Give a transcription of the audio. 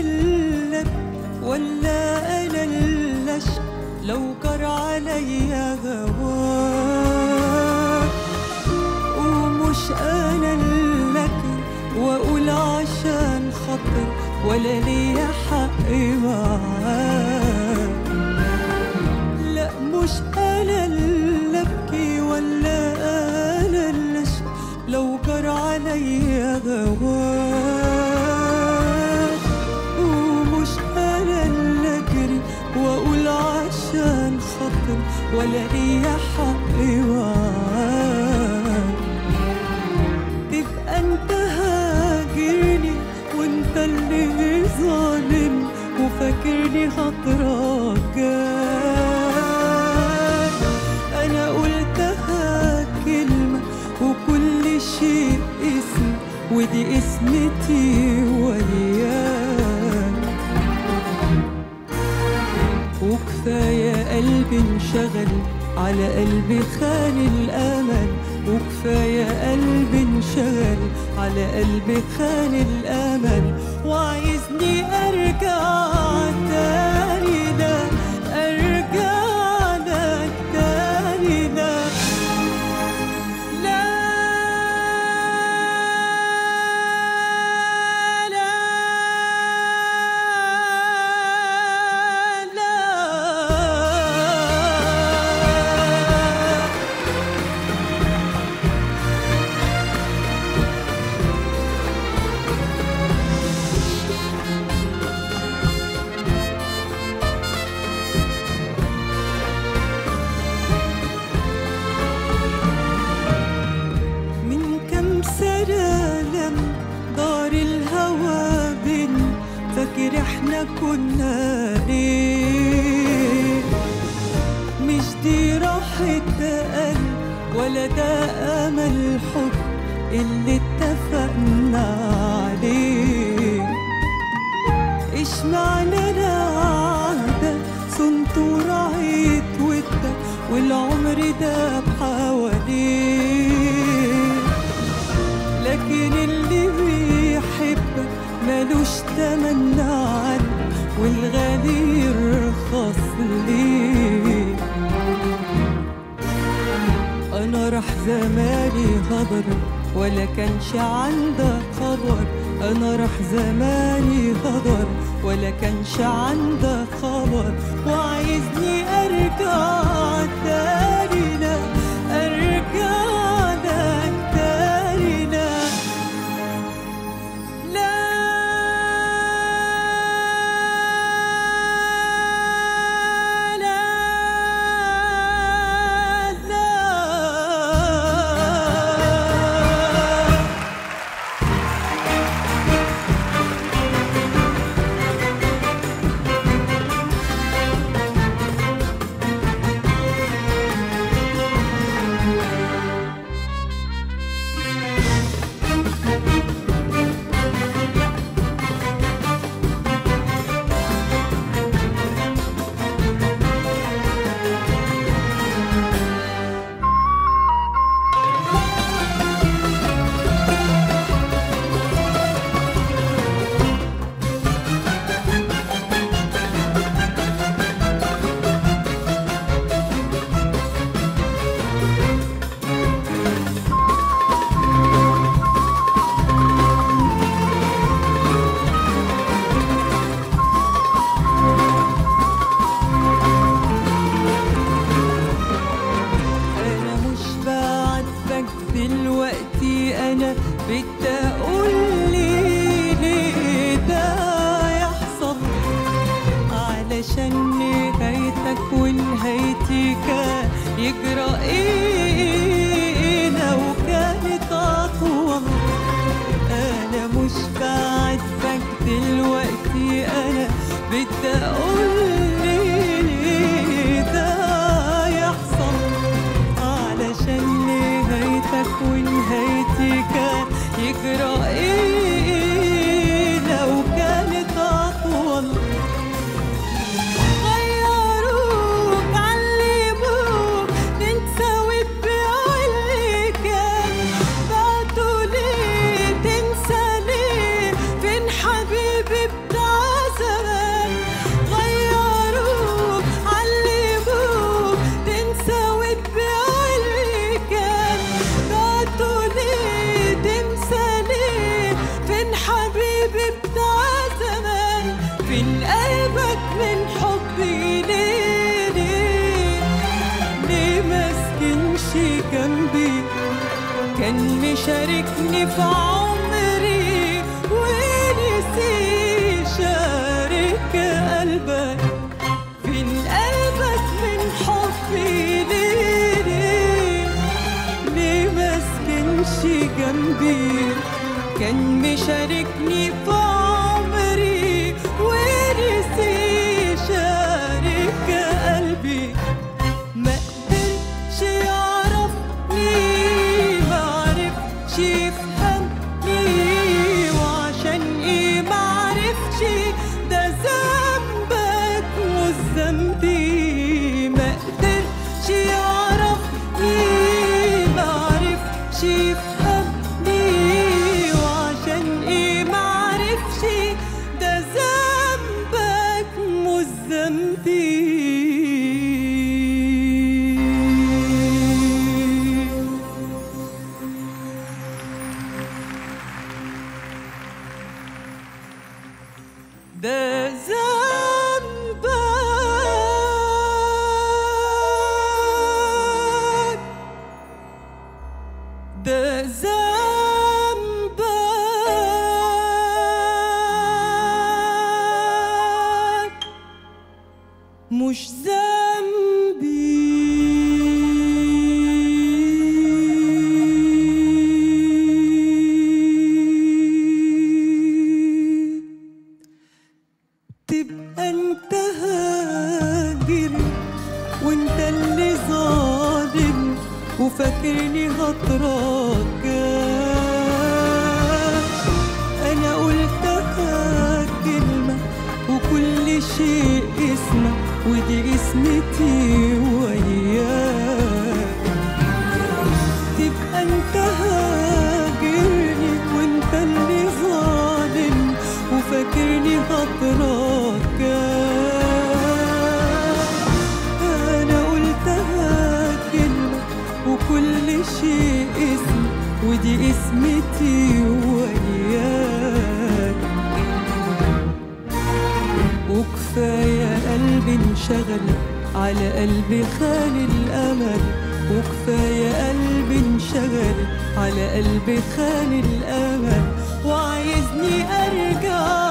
اللب ولا انا اللش لو جر عليا هواك ومش انا اللكن واقول عشان خاطر ولا ليا حق معاك لا مش انا اللي ابكي ولا انا اللي اشكي لو جر عليا هواك ومش انا اللي اجري واقول عشان خاطر ولا ليا حق معاك تبقى انت هاجرني وانت اللي ظالم وفاكرني هتراجعك انا قلتها كلمة وكل شيء اسم ودي اسمتي وياك وكفاية قلبي انشغل على قلبي خان الأمل وكفاية قلبي انشغل على قلبي خان الأمل وعايزني أرجع تاني لا أرجع لك تاني لا لا لا لا من كم سنة لم دار الهوى بين فاكر احنا كنا ليه مش دي راحة قلب ولا ده أمل حب اللي اتفقنا عليه ايش معنى العهدة صنت ورعيت ودك والعمر ده بحواليه لكن اللي بيحبك ملوش تمن عنك والغالي يرخص ليه انا راح زماني غدر ولا كانش عندك خبر انا راح زماني غدر ولا كانش عندك خبر وعايزني ارجع تاني لا ارجع لك تاني لا لا لا لا انا مش بعاتبك دلوقتي انا بدي اقول لي ليه ده يحصل علشان نهايتك ونهايتي كان يجرى ايه لو كانت اطول انا مش بعاتبك دلوقتي انا بدي اقول لي ليه ده يحصل علشان نهايتك ونهايتي كان يجرى ايه لو كانت اطول غيروك علموك تنسى وتبيع اللي كان بعتوا ليه تنسى ليه فين حبيبي بتاع فين قلبك من حبي ليه ليه ليه مسكنش جنبي كان مشاركني في عمري ونسي شارك قلبك فين قلبك من حبي ليه ليه ليه مسكنش جنبي كان مشاركني في عمري ونسي شارك قلبي ما قدرش يعرفني ما عرفش يفهمني وعشان ايه ما عرفش ده ذنبك مش ذنبي ما قدرش يعرفني ما عرفش يفهمني وعشان ايه ما عرفش ده ذنبك مش ذنبي ده ذنبك ده ذنبك مش ذنبي تبقى انت هاجر وانت اللي ظالم وفاكرني هتراجع انا قلتها كلمة وكل شيء اسمه ودي اسمتي وياك تبقى انت هاجرني وانت اللي ظالم وفاكرني هتراك انا قلتها كلمة وكل شيء اسم ودي اسمتي وياك وكفاية قلبي انشغل على قلبي خان الأمل وكفاية قلبي انشغل على قلبي خان الأمل وعايزني أرجع